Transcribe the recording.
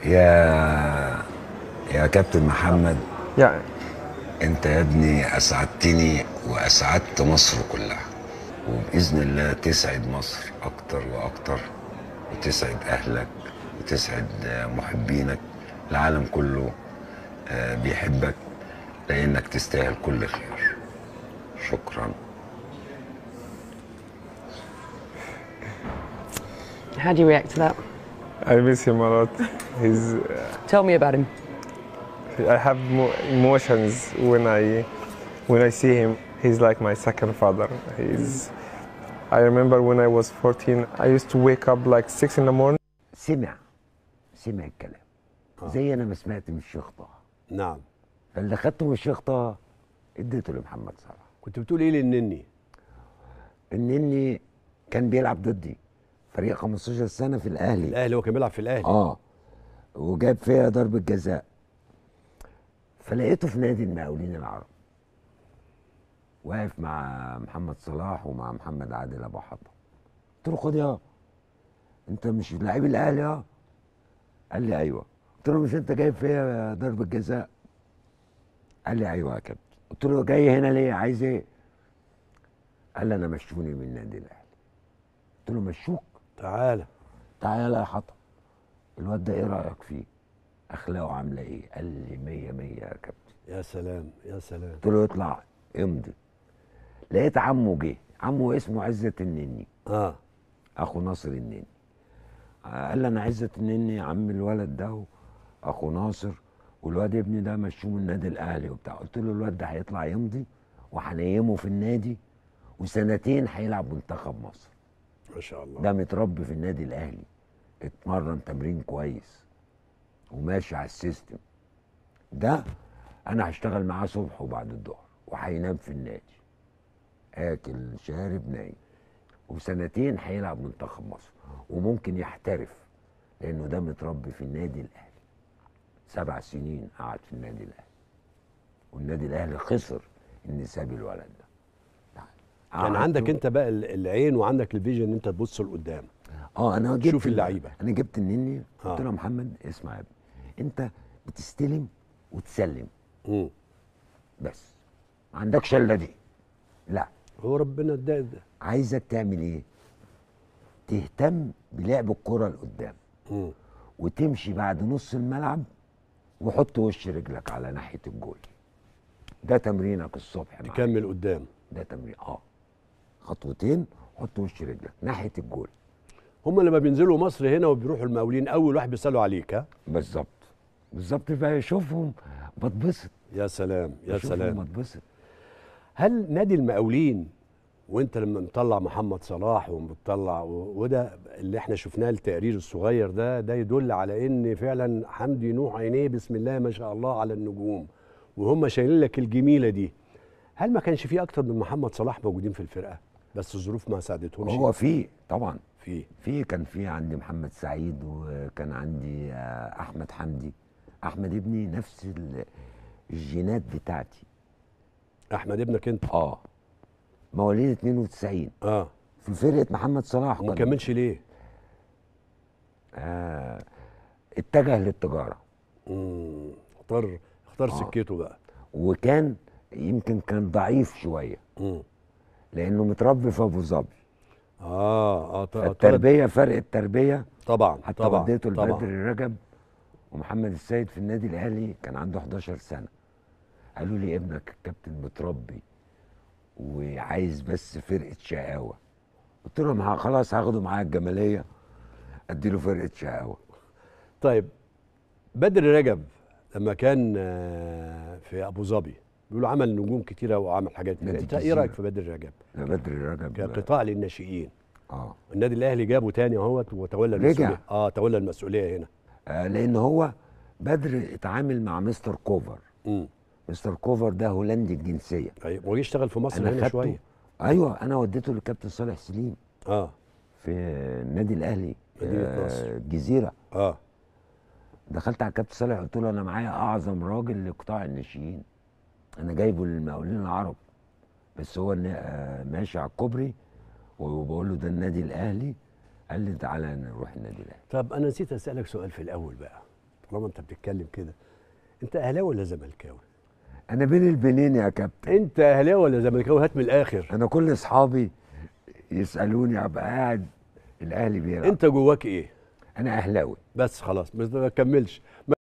يا يا كابتن محمد Yeah, انت يا ابني اسعدتني واسعدت مصر كلها وباذن الله تسعد مصر اكتر واكتر وتسعد اهلك وتسعد محبينك العالم كله آه، بيحبك لانك تستاهل كل خير شكرا How do you react to that? I miss him a lot. He's. Tell me about him. I have mo- emotions when I when I see him. He's like my second father. He's. I remember when I was 14, I used to wake up like six in the morning. سمع سمع الكلام زي انا ما سمعت من الشيخ طه نعم فاللي خدته من الشيخ طه اديته لمحمد صلاح كنت بتقول ايه للنني النني كان بيلعب ضدي فريق 15 سنه في الاهلي الاهلي هو كان بيلعب في الاهلي اه وجاب فيها ضربه جزاء فلقيته في نادي المقاولين العرب واقف مع محمد صلاح ومع محمد عادل ابو حطب قلت له خد يا انت مش لعيب الاهلي اه قال لي ايوه قلت له مش انت جايب فيها ضربه جزاء قال لي ايوه يا كابتن قلت له جاي هنا ليه عايز ايه قال لي انا مشوني من النادي الاهلي قلت له مشوك تعالى تعالى يا حطب الواد ده ايه رايك فيه اخلاقه عامله ايه قال لي مية مية يا كابتن يا سلام يا سلام قلت له اطلع امضي لقيت عمه جه عمه اسمه عزة النني اه اخو ناصر النني قال لي انا عزة النني عم الولد ده اخو ناصر والواد ابني ده مشوه من النادي الاهلي وبتاع قلت له الواد ده هيطلع يمضي وهنيمه في النادي وسنتين هيلعب منتخب مصر ما شاء الله ده متربي في النادي الاهلي اتمرن تمرين كويس وماشي على السيستم ده انا هشتغل معاه صبح وبعد الظهر وهينام في النادي اكل شارب نايم وسنتين هيلعب منتخب مصر وممكن يحترف لانه ده متربي في النادي الاهلي سبع سنين قعد في النادي الاهلي والنادي الاهلي خسر ان ساب الولد ده كان قعدته- عندك انت بقى ال- العين وعندك الفيجن ان انت تبص لقدام اه انا جبت شوف ال- اللعيبة. انا جبت النني قلت آه. له يا محمد اسمع يا ابني انت بتستلم وتسلم مم. بس ما عندكش الا دي لا هو ربنا اداك ده عايزك تعمل ايه تهتم بلعب الكره لقدام مم. وتمشي بعد نص الملعب وحط وش رجلك على ناحيه الجول ده تمرينك الصبح معاك. تكمل قدام ده تمرين اه خطوتين حط وش رجلك ناحيه الجول هم لما بينزلوا مصر هنا وبيروحوا المقاولين اول واحد بيسالوا عليك ها بالظبط بالظبط بقى اشوفهم بتبسط يا سلام يا بشوفهم سلام بتبسط هل نادي المقاولين وانت لما مطلع محمد صلاح ومطلع و- وده اللي احنا شفناه التقرير الصغير ده ده يدل على ان فعلا حمدي نوح عينيه بسم الله ما شاء الله على النجوم وهم شايلين لك الجميله دي هل ما كانش في اكتر من محمد صلاح موجودين في الفرقه بس الظروف ما ساعدتهمش هو في طبعا في في كان في عندي محمد سعيد وكان عندي آه، احمد حمدي احمد ابني نفس ال- الجينات بتاعتي احمد ابنك انت اه مواليد 92 اه في فرقه محمد صلاح وما كان- كملش ليه آه اتجه للتجاره امم اختار اختار آه. سكته بقى وكان يمكن كان ضعيف شويه امم لانه متربي في ابو ظبي اه اه ط- طلب- التربيه فرق التربيه طبعا حتى طبعا وديته طبعا لبدر رجب ومحمد السيد في النادي الاهلي كان عنده 11 سنه قالوا لي ابنك الكابتن متربي وعايز بس فرقه شقاوه قلت لهم ها- خلاص هاخده معايا الجماليه اديله فرقه شقاوه طيب بدر رجب لما كان آه، في ابو ظبي بيقولوا عمل نجوم كتيره وعمل حاجات كتيره نادي انت ايه الجزيرة. رايك في بدر رجب لا بدر رجب كقطاع للناشئين اه النادي الاهلي جابه تاني اهوت وتولى رجع. المسؤوليه اه تولى المسؤوليه هنا آه لان هو بدر اتعامل مع مستر كوفر امم مستر كوفر ده هولندي الجنسيه طيب وجه يشتغل في مصر انا هنا خدته شويه ايوه انا وديته للكابتن صالح سليم اه في النادي الاهلي مدينة آه، نصر. الجزيره اه دخلت على الكابتن صالح قلت له انا معايا اعظم راجل لقطاع الناشئين انا جايبه للمقاولين العرب بس هو النا- آه، ماشي على الكوبري وبقول له ده النادي الاهلي قال لي تعالى نروح النادي الاهلي طب انا نسيت اسالك سؤال في الاول بقى طالما انت بتتكلم كده انت اهلاوي ولا زملكاوي انا بين البنين يا كابتن انت اهلاوي ولا زملكاوي هات من الاخر انا كل اصحابي يسالوني ابقى قاعد الاهلي بيلعب انت جواك ايه انا اهلاوي بس خلاص ما تكملش